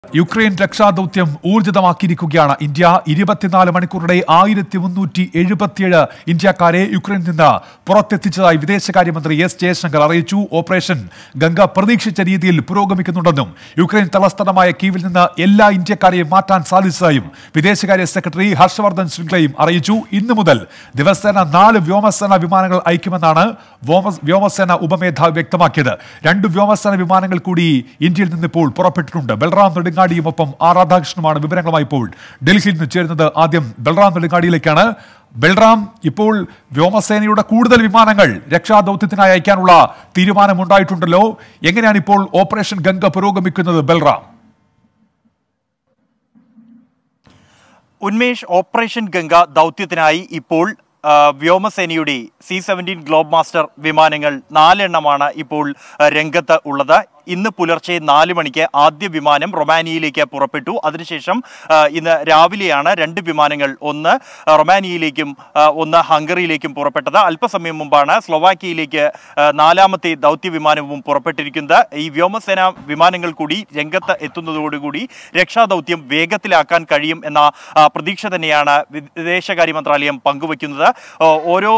Ukraine രക്ഷാദൌത്യം ഊർജിതമാക്കിയിരിക്കുകയാണ് India ഇരുപത്തിനാല് മണിക്കൂറിടെ ആയിരത്തി മുന്നൂറ്റി എഴുപത്തിയേഴ് ഇന്ത്യക്കാരെ യുക്രൈനിൽ നിന്ന് പുറത്തെത്തിച്ചതായി വിദേശകാര്യമന്ത്രി എസ് ജയശങ്കർ അറിയിച്ചു ഓപ്പറേഷൻ ഗംഗ പ്രതീക്ഷിച്ച രീതിയിൽ പുരോഗമിക്കുന്നുണ്ടെന്നും യുക്രൈൻ തലസ്ഥാനമായ കീവിൽ നിന്ന് എല്ലാ ഇന്ത്യക്കാരെയും മാറ്റാൻ സാധിച്ചതായും വിദേശകാര്യ സെക്രട്ടറി ഹർഷവർദ്ധൻ ശൃംഗ്ലയും അറിയിച്ചു ഇന്നു മുതൽ ദിവസേന നാല് വ്യോമസേന വിമാനങ്ങൾ അയക്കുമെന്നാണ് വ്യോമ- വ്യോമസേന ഉപമേധാവി വ്യക്തമാക്കിയത് രണ്ട് വ്യോമസേന വിമാനങ്ങൾ കൂടി ഇന്ത്യയിൽ നിന്ന് ഇപ്പോൾ പുറപ്പെട്ടിട്ടുണ്ട് ബൽറാം നെടുങ്ങാടിയും ഒപ്പം ആർ രാധാകൃഷ്ണനുമാണ് വിവരങ്ങളുമായി ഇപ്പോൾ ഡൽഹിയിൽ നിന്ന് ചേരുന്നത് ആദ്യം ബൽറാം നെടുങ്ങാടിയിലേക്കാണ് ബൽറാം ഇപ്പോൾ വ്യോമസേനയുടെ കൂടുതൽ വിമാനങ്ങൾ രക്ഷാദൌത്യത്തിനായി അയക്കാനുള്ള തീരുമാനമുണ്ടായിട്ടുണ്ടല്ലോ എങ്ങനെയാണ് ഇപ്പോൾ ഓപ്പറേഷൻ ഗംഗ പുരോഗമിക്കുന്നത് ബൽറാം ഉന്മേഷ് ഓപ്പറേഷൻ ഗംഗ ദൗത്യത്തിനായി ഇപ്പോൾ ആ, വ്യോമസേനയുടെ സി സെവൻറ്റീൻ ഗ്ലോബ് മാസ്റ്റർ വിമാനങ്ങൾ നാലെണ്ണമാണ് ഇപ്പോൾ ആ, രംഗത്ത് ഉള്ളത് ഇന്ന് പുലർച്ചെ നാല് മണിക്ക് ആദ്യ വിമാനം റൊമാനിയയിലേക്ക് പുറപ്പെട്ടു അതിനുശേഷം ആ, ഇന്ന് രാവിലെയാണ് രണ്ട് വിമാനങ്ങൾ ഒന്ന് റൊമാനിയയിലേക്കും ആ, ഒന്ന് ഹംഗറിയിലേക്കും പുറപ്പെട്ടത് അല്പസമയം മുമ്പാണ് സ്ലൊവാക്കിയയിലേക്ക് ആ, നാലാമത്തെ ദൗത്യ വിമാനവും പുറപ്പെട്ടിരിക്കുന്നത് ഈ വ്യോമസേന വിമാനങ്ങൾ കൂടി രംഗത്ത് എത്തുന്നതോടുകൂടി രക്ഷാദൗത്യം വേഗത്തിലാക്കാൻ കഴിയും എന്ന ആ, പ്രതീക്ഷ തന്നെയാണ് വിദേശകാര്യ മന്ത്രാലയം പങ്കുവയ്ക്കുന്നത് ഓ, ഓരോ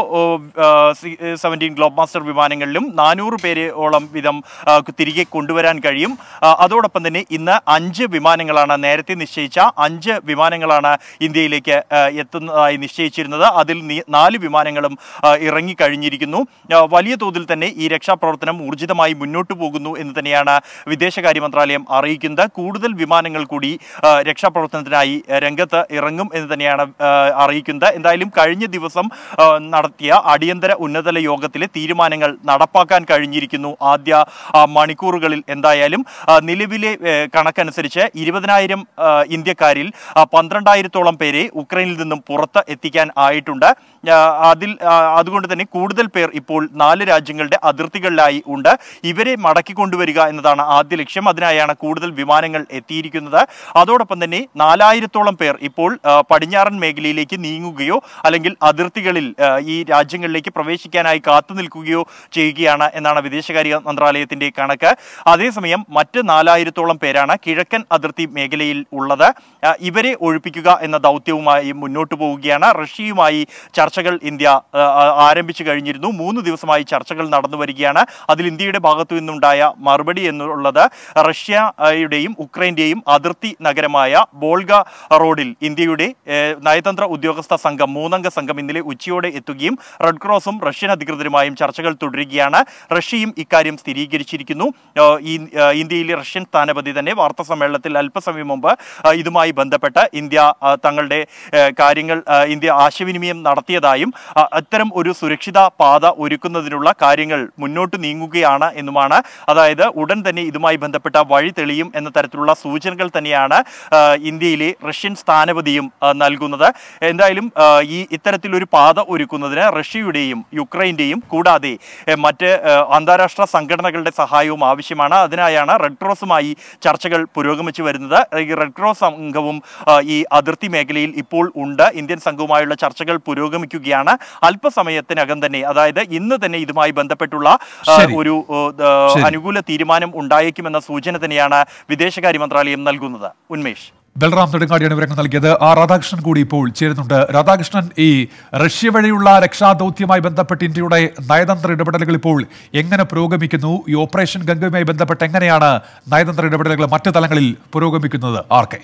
സെവൻറ്റീൻ ഗ്ലോബ് മാസ്റ്റർ വിമാനങ്ങളിലും നാനൂറ് പേരോളം വീതം ആ, തിരികെ കൊണ്ടുവരാൻ കഴിയും ആ, അതോടൊപ്പം തന്നെ ഇന്ന് അഞ്ച് വിമാനങ്ങളാണ് നേരത്തെ നിശ്ചയിച്ച അഞ്ച് വിമാനങ്ങളാണ് ഇന്ത്യയിലേക്ക് ആ, എത്തുന്നതായി നിശ്ചയിച്ചിരുന്നത് അതിൽ നി- നാല് വിമാനങ്ങളും ആ, ഇറങ്ങിക്കഴിഞ്ഞിരിക്കുന്നു ആ, വലിയ തോതിൽ തന്നെ ഈ രക്ഷാപ്രവർത്തനം ഊർജിതമായി മുന്നോട്ട് പോകുന്നു എന്ന് തന്നെയാണ് വിദേശകാര്യ മന്ത്രാലയം അറിയിക്കുന്നത് കൂടുതൽ വിമാനങ്ങൾ കൂടി ആ, രക്ഷാപ്രവർത്തനത്തിനായി ആ, രംഗത്ത് ഇറങ്ങും എന്ന് തന്നെയാണ് ആ, അറിയിക്കുന്നത് എന്തായാലും കഴിഞ്ഞ ദിവസം ആ, നടത്തിയ അടിയന്തര ഉന്നതല യോഗത്തിലെ തീരുമാനങ്ങൾ നടപ്പാക്കാൻ കഴിഞ്ഞിരിക്കുന്നു ആദ്യ ആ, മണിക്കൂറുകളിൽ എന്തായാലും ആ, നിലവിലെ ഏ, കണക്കനുസരിച്ച് ഇരുപതിനായിരം ആ, ഇന്ത്യക്കാരിൽ ആ, പന്ത്രണ്ടായിരത്തോളം പേരെ ഉക്രൈനിൽ നിന്നും പുറത്ത് എത്തിക്കാൻ ആയിട്ടുണ്ട് ആ, അതിൽ ആ, അതുകൊണ്ട് തന്നെ കൂടുതൽ പേർ ഇപ്പോൾ നാല് രാജ്യങ്ങളുടെ അതിർത്തികളിലായി ഉണ്ട് ഇവരെ മടക്കി കൊണ്ടുവരിക എന്നതാണ് ആദ്യ ലക്ഷ്യം അതിനായാണ് കൂടുതൽ വിമാനങ്ങൾ എത്തിയിരിക്കുന്നത് അതോടൊപ്പം തന്നെ നാലായിരത്തോളം പേർ ഇപ്പോൾ ആ, പടിഞ്ഞാറൻ മേഖലയിലേക്ക് നീങ്ങുകയോ അല്ലെങ്കിൽ അതിർത്തികളിൽ ആ, ഈ രാജ്യങ്ങളിലേക്ക് പ്രവേശിക്കാനായി കാത്തു നിൽക്കുകയോ ചെയ്യുകയാണ് എന്നാണ് വിദേശകാര്യ മന്ത്രാലയത്തിന്റെ കണക്ക് അതേസമയം മറ്റ് നാലായിരത്തോളം പേരാണ് കിഴക്കൻ അതിർത്തി മേഖലയിൽ ഉള്ളത് ആ, ഇവരെ ഒഴിപ്പിക്കുക എന്ന ദൗത്യവുമായി മുന്നോട്ട് പോവുകയാണ് റഷ്യയുമായി ചർച്ചകൾ ഇന്ത്യ ആ, ആ, ആരംഭിച്ചു കഴിഞ്ഞിരുന്നു മൂന്ന് ദിവസമായി ചർച്ചകൾ നടന്നു വരികയാണ് അതിൽ ഇന്ത്യയുടെ ഭാഗത്തു നിന്നുണ്ടായ മറുപടി എന്നുള്ളത് റഷ്യയുടെയും ഉക്രൈന്റെയും അതിർത്തി നഗരമായ ബോൾഗ റോഡിൽ ഇന്ത്യയുടെ ഏഹ്, നയതന്ത്ര ഉദ്യോഗസ്ഥ സംഘം മൂന്നംഗ സംഘം ഇന്നലെ ഉച്ചയോടെ എത്തുകയും റെഡ് ക്രോസും റഷ്യൻ അധികൃതരുമായും ചർച്ചകൾ തുടരുകയാണ് റഷ്യയും ഇക്കാര്യം സ്ഥിരീകരിച്ചിരിക്കുന്നു ഏഹ്, ഈ ഏഹ്, ഇന്ത്യയിലെ റഷ്യൻ സ്ഥാനപതി തന്നെ വാർത്താ സമ്മേളനത്തിൽ അല്പസമയം മുമ്പ് ഏഹ്, ഇതുമായി ബന്ധപ്പെട്ട് ഇന്ത്യ ഏഹ്, തങ്ങളുടെ ഏഹ്, കാര്യങ്ങൾ ഏഹ്, ഇന്ത്യ ആശയവിനിമയം നടത്തിയതായും അ- അത്തരം ഒരു സുരക്ഷിത പാത ഒരുക്കുന്നതിനുള്ള കാര്യങ്ങൾ മുന്നോട്ട് നീങ്ങുകയാണ് എന്നുമാണ് അതായത് ഉടൻ തന്നെ ഇതുമായി ബന്ധപ്പെട്ട വഴി തെളിയും എന്ന തരത്തിലുള്ള സൂചനകൾ തന്നെയാണ് ആ, ഇന്ത്യയിലെ റഷ്യൻ സ്ഥാനപതിയും ആ, നൽകുന്നത് എന്തായാലും ആ, ഈ ഇത്തരത്തിലൊരു പാത ഒരുക്കുന്നതിന് റഷ്യയുടെയും യുക്രൈന്റെയും കൂടാതെ എ, മറ്റ് ആ, അന്താരാഷ്ട്ര സംഘടനകളുടെ സഹായവും ആവശ്യമാണ് അതിനായാണ് റെഡ് ക്രോസുമായി ചർച്ചകൾ പുരോഗമിച്ചു വരുന്നത് ഈ റെഡ് ക്രോസ് സംഘവും ആ, ഈ അതിർത്തി മേഖലയിൽ ഇപ്പോൾ ഉണ്ട് ഇന്ത്യൻ സംഘവുമായുള്ള ചർച്ചകൾ പുരോഗമിക്കുകയാണ് അല്പസമയത്തിനകം തന്നെ അതായത് ഇന്ന് തന്നെ ഇതുമായി ബന്ധപ്പെട്ടുള്ള ആ, ശരി. ഒരു ഓ, ദ- ശരി. അനുകൂല തീരുമാനം ഉണ്ടായേക്കുമെന്ന സൂചന തന്നെയാണ് വിദേശകാര്യ മന്ത്രാലയം നൽകുന്നത് ഉന്മേഷ് ബൽറാം നെടുങ്ങാടിയാണ് വിവരങ്ങൾ നൽകിയത് ആ രാധാകൃഷ്ണൻ കൂടി ഇപ്പോൾ ചേരുന്നുണ്ട് രാധാകൃഷ്ണൻ ഈ റഷ്യ വഴിയുള്ള രക്ഷാദൌത്യവുമായി ബന്ധപ്പെട്ട് ഇന്ത്യയുടെ നയതന്ത്ര ഇടപെടലുകൾ ഇപ്പോൾ എങ്ങനെ പുരോഗമിക്കുന്നു ഈ ഓപ്പറേഷൻ ഗംഗയുമായി ബന്ധപ്പെട്ട് എങ്ങനെയാണ് നയതന്ത്ര ഇടപെടലുകൾ മറ്റു തലങ്ങളിൽ പുരോഗമിക്കുന്നത് ആർക്കെ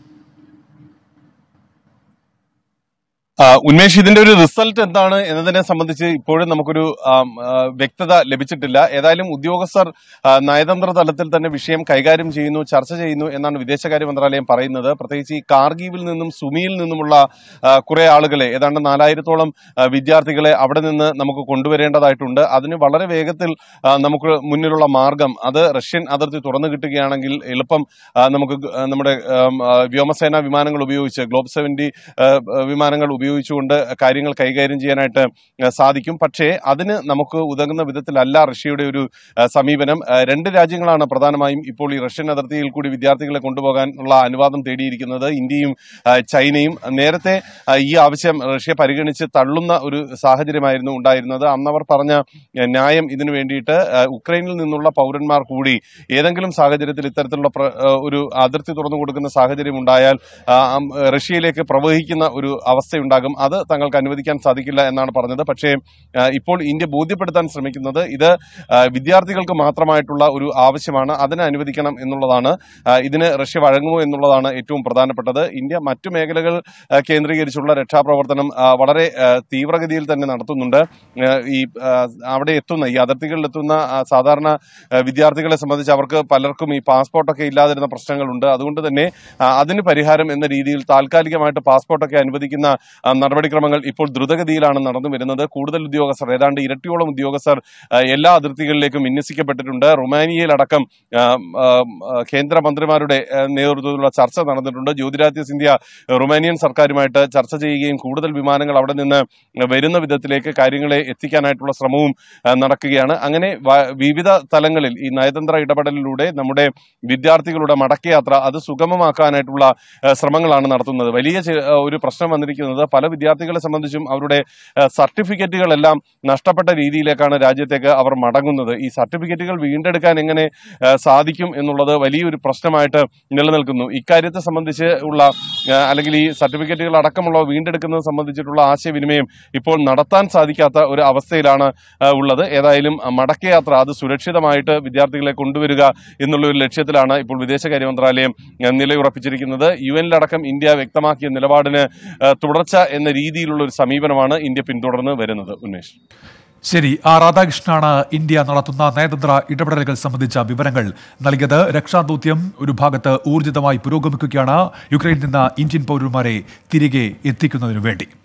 ആ, ഉന്മേഷ് ഇതിന്റെ ഒരു റിസൾട്ട് എന്താണ് എന്നതിനെ സംബന്ധിച്ച് ഇപ്പോഴും നമുക്കൊരു ആം, ആ, വ്യക്തത ലഭിച്ചിട്ടില്ല ഏതായാലും ഉദ്യോഗസ്ഥർ ആ, നയതന്ത്ര തലത്തിൽ തന്നെ വിഷയം കൈകാര്യം ചെയ്യുന്നു ചർച്ച ചെയ്യുന്നു എന്നാണ് വിദേശകാര്യ മന്ത്രാലയം പറയുന്നത് പ്രത്യേകിച്ച് ഈ കാർഗീവിൽ നിന്നും സുമിയിൽ നിന്നുമുള്ള ആ, കുറെ ആളുകളെ ഏതാണ്ട് നാലായിരത്തോളം ആ, വിദ്യാർത്ഥികളെ അവിടെ നിന്ന് നമുക്ക് കൊണ്ടുവരേണ്ടതായിട്ടുണ്ട് അതിന് വളരെ വേഗത്തിൽ ആ, നമുക്ക് മുന്നിലുള്ള മാർഗം അത് റഷ്യൻ അതിർത്തി തുറന്നു കിട്ടുകയാണെങ്കിൽ എളുപ്പം ആ, നമുക്ക് ഗ- ആ, നമ്മുടെ ആം, ആ, വ്യോമസേന വിമാനങ്ങൾ ഉപയോഗിച്ച് ഗ്ലോബ് സെവന്റി വിമാനങ്ങൾ ഉപയോഗിച്ച് ഉപയോഗിച്ചുകൊണ്ട് കാര്യങ്ങൾ കൈകാര്യം ചെയ്യാനായിട്ട് ആ, സാധിക്കും പക്ഷേ അതിന് നമുക്ക് ഉതകുന്ന വിധത്തിലല്ല റഷ്യയുടെ ഒരു ആ, സമീപനം ആ, രണ്ട് രാജ്യങ്ങളാണ് പ്രധാനമായും ഇപ്പോൾ ഈ റഷ്യൻ അതിർത്തിയിൽ കൂടി വിദ്യാർത്ഥികളെ കൊണ്ടുപോകാനുള്ള അനുവാദം തേടിയിരിക്കുന്നത് ഇന്ത്യയും ആ, ചൈനയും നേരത്തെ ആ, ഈ ആവശ്യം റഷ്യ പരിഗണിച്ച് തള്ളുന്ന ഒരു സാഹചര്യമായിരുന്നു ഉണ്ടായിരുന്നത് അന്നവർ പറഞ്ഞ ആ, ന്യായം ഇതിനു വേണ്ടിയിട്ട് ആ, ഉക്രൈനിൽ നിന്നുള്ള പൗരന്മാർ കൂടി ഏതെങ്കിലും സാഹചര്യത്തിൽ ഇത്തരത്തിലുള്ള പ്ര- ആ, ഒരു അതിർത്തി തുറന്നു കൊടുക്കുന്ന സാഹചര്യം ഉണ്ടായാൽ ആ, അം, റഷ്യയിലേക്ക് പ്രവഹിക്കുന്ന ഒരു അവസ്ഥയുണ്ടാകും അത് തങ്ങൾക്ക് അനുവദിക്കാൻ സാധിക്കില്ല എന്നാണ് പറഞ്ഞത് പക്ഷേ ആ, ഇപ്പോൾ ഇന്ത്യ ബോധ്യപ്പെടുത്താൻ ശ്രമിക്കുന്നത് ഇത് ആ, വിദ്യാർത്ഥികൾക്ക് മാത്രമായിട്ടുള്ള ഒരു ആവശ്യമാണ് അതിനെ അനുവദിക്കണം എന്നുള്ളതാണ് ആ, ഇതിന് റഷ്യ വഴങ്ങുമോ എന്നുള്ളതാണ് ഏറ്റവും പ്രധാനപ്പെട്ടത് ഇന്ത്യ മറ്റു മേഖലകൾ ആ, കേന്ദ്രീകരിച്ചുള്ള രക്ഷാപ്രവർത്തനം ആ, വളരെ ആ, തീവ്രഗതിയിൽ തന്നെ നടത്തുന്നുണ്ട് ആ, ഈ ആ, അവിടെ എത്തുന്ന ഈ അതിർത്തികളിൽ എത്തുന്ന ആ, സാധാരണ ആ, വിദ്യാർത്ഥികളെ സംബന്ധിച്ച് അവർക്ക് പലർക്കും ഈ പാസ്പോർട്ടൊക്കെ ഇല്ലാതിരുന്ന പ്രശ്നങ്ങളുണ്ട് അതുകൊണ്ട് തന്നെ ആ, അതിന് പരിഹാരം എന്ന രീതിയിൽ താൽക്കാലികമായിട്ട് പാസ്പോർട്ടൊക്കെ അനുവദിക്കുന്ന ആ, നടപടിക്രമങ്ങൾ ഇപ്പോൾ ദ്രുതഗതിയിലാണ് നടന്നു വരുന്നത് കൂടുതൽ ഉദ്യോഗസ്ഥർ ഏതാണ്ട് ഇരട്ടിയോളം ഉദ്യോഗസ്ഥർ ആ, എല്ലാ അതിർത്തികളിലേക്കും വിന്യസിക്കപ്പെട്ടിട്ടുണ്ട് റുമാനിയയിലടക്കം ആ, ആ, ആ, കേന്ദ്രമന്ത്രിമാരുടെ ആ, നേതൃത്വത്തിലുള്ള ചർച്ച നടന്നിട്ടുണ്ട് ജ്യോതിരാദിത്യ സിന്ധ്യ റുമാനിയൻ സർക്കാരുമായിട്ട് ചർച്ച ചെയ്യുകയും കൂടുതൽ വിമാനങ്ങൾ അവിടെ നിന്ന് വരുന്ന വിധത്തിലേക്ക് കാര്യങ്ങളെ എത്തിക്കാനായിട്ടുള്ള ശ്രമവും ആ, നടക്കുകയാണ് അങ്ങനെ വ- വിവിധ തലങ്ങളിൽ ഈ നയതന്ത്ര ഇടപെടലിലൂടെ നമ്മുടെ വിദ്യാർത്ഥികളുടെ മടക്കയാത്ര അത് സുഗമമാക്കാനായിട്ടുള്ള ആ, ശ്രമങ്ങളാണ് നടത്തുന്നത് വലിയ ചെ- ആ, ഒരു പ്രശ്നം വന്നിരിക്കുന്നത് പല വിദ്യാർത്ഥികളെ സംബന്ധിച്ചും അവരുടെ ആ, സർട്ടിഫിക്കറ്റുകളെല്ലാം നഷ്ടപ്പെട്ട രീതിയിലേക്കാണ് രാജ്യത്തേക്ക് അവർ മടങ്ങുന്നത് ഈ സർട്ടിഫിക്കറ്റുകൾ വീണ്ടെടുക്കാൻ എങ്ങനെ ആ, സാധിക്കും എന്നുള്ളത് വലിയൊരു പ്രശ്നമായിട്ട് നിലനിൽക്കുന്നു ഇക്കാര്യത്തെ സംബന്ധിച്ച് ഉള്ള ആ, അല്ലെങ്കിൽ ഈ സർട്ടിഫിക്കറ്റുകൾ അടക്കമുള്ളവ വീണ്ടെടുക്കുന്നത് സംബന്ധിച്ചിട്ടുള്ള ആശയവിനിമയം ഇപ്പോൾ നടത്താൻ സാധിക്കാത്ത ഒരു അവസ്ഥയിലാണ് ആ, ഉള്ളത് ഏതായാലും ആ, മടക്കയാത്ര അത് സുരക്ഷിതമായിട്ട് വിദ്യാർത്ഥികളെ കൊണ്ടുവരിക എന്നുള്ള ഒരു ലക്ഷ്യത്തിലാണ് ഇപ്പോൾ വിദേശകാര്യ മന്ത്രാലയം ആ, നിലയുറപ്പിച്ചിരിക്കുന്നത് യു എന്നിലടക്കം ഇന്ത്യ വ്യക്തമാക്കിയ നിലപാടിന് ആ, തുടർച്ച എന്ന രീതിയിലുള്ള ഒരു സമീപനമാണ് ഇന്ത്യ പിന്തുടർന്ന് വരുന്നത് ഉന്മേഷ് ശരി ആർ രാധാകൃഷ്ണനാണ് ഇന്ത്യ നടത്തുന്ന നയതന്ത്ര ഇടപെടലുകൾ സംബന്ധിച്ച വിവരങ്ങൾ നൽകിയത് രക്ഷാദൌത്യം ഒരു ഭാഗത്ത് ഊർജിതമായി പുരോഗമിക്കുകയാണ് യുക്രൈനിൽ നിന്ന് ഇന്ത്യൻ പൗരന്മാരെ തിരികെ എത്തിക്കുന്നതിനു വേണ്ടി